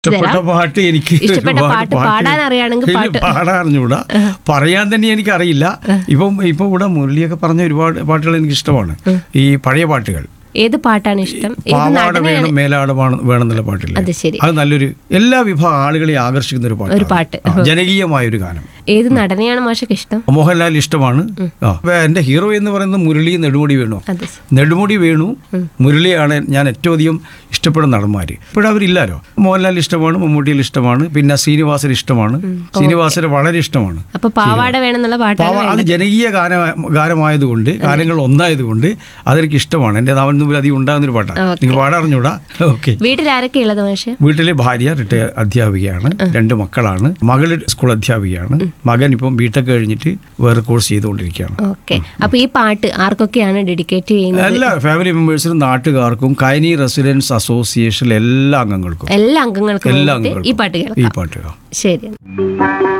ഇഷ്ടപ്പെട്ട പാട്ട് എനിക്ക് ഇഷ്ടപ്പെട്ട ഒരുപാട് പാട്ട് പാടാൻ അറിയാണെങ്കിൽ ഇല്ല, പാട്ട്. പാടാൻ അറിഞ്ഞൂടാ പറയാൻ തന്നെ എനിക്ക് അറിയില്ല ഇപ്പം ഇപ്പൊ ഇവിടെ മുരളിയൊക്കെ പറഞ്ഞ ഒരുപാട് പാട്ടുകൾ എനിക്ക് ഇഷ്ടമാണ് ഈ പഴയ പാട്ടുകൾ ഏത് പാട്ടാണ് ഇഷ്ടം ഏത് പാവാട നടനെയാണ് വേണം മേലാട വേണം വേണമെന്നുള്ള പാട്ടില്ല അത് ശരി അത് നല്ലൊരു എല്ലാ വിഭാഗം ആളുകളെ ആകർഷിക്കുന്ന ഒരു ഒരു പാട്ട് പാട്ട് ജനകീയമായ ഒരു ഗാനം ഏത് നടനെയാണ് മാഷക്ക് ഇഷ്ടം മോഹൻലാൽ ഇഷ്ടമാണ് ആ അപ്പൊ എന്റെ ഹീറോ എന്ന് പറയുന്നത് മുരളി നെടുമുടി വേണു അത് ശരി. നെടുമുടി വേണു മുരളിയാണ് ഞാൻ ഏറ്റവും അധികം ഇഷ്ടപ്പെടുന്ന നടന്മാര് ഇപ്പോഴും അവരില്ലാലോ മോഹൻലാൽ ഇഷ്ടമാണ് മമ്മൂട്ടിയിൽ ഇഷ്ടമാണ് പിന്നെ ശ്രീനിവാസൻ ഇഷ്ടമാണ് ശ്രീനിവാസന് വളരെ ഇഷ്ടമാണ് അപ്പൊ പാവാട വേണമെന്നുള്ള പാട്ടാണ് പാവ- അത് ജനകീയ ഗാന ഗാനമായതുകൊണ്ട് ഗാനങ്ങൾ ഒന്നായതുകൊണ്ട് അതെനിക്ക് ഇഷ്ടമാണ് എൻ്റെ നാവിൽ മുമ്പിൽ അധികം ഉണ്ടാകുന്നൊരു പാട്ടാണ് ഓക്കേ. എനിക്ക് പാടാറിഞ്ഞൂടാ ഓക്കെ വീട്ടിൽ ആരൊക്കെ ഉള്ളത് മാഷ് വീട്ടിലെ ഭാര്യ റിട്ടയർ അധ്യാപികയാണ് രണ്ട് മക്കളാണ് മകള് സ്കൂൾ അധ്യാപികയാണ് മകൻ ഇപ്പം ബിടെക് കഴിഞ്ഞിട്ട് വേറെ കോഴ്സ് ചെയ്തുകൊണ്ടിരിക്കുകയാണ് ഓക്കെ അപ്പൊ ഈ പാട്ട് ആർക്കൊക്കെയാണ് ഡെഡിക്കേറ്റ് ചെയ്യുന്നത് എല്ലാ ഫാമിലി മെമ്പേഴ്സിനും നാട്ടുകാർക്കും കൈനി റെസിഡൻസ് അസോസിയേഷനിലെ എല്ലാ അംഗങ്ങൾക്കും എല്ലാ അംഗങ്ങൾക്കും എല്ലാ വേണ്ടിയിട്ട് ഈ പാട്ട് അംഗങ്ങൾക്കും കേൾക്കാം ഈ പാട്ട് കേൾക്കാം ശരി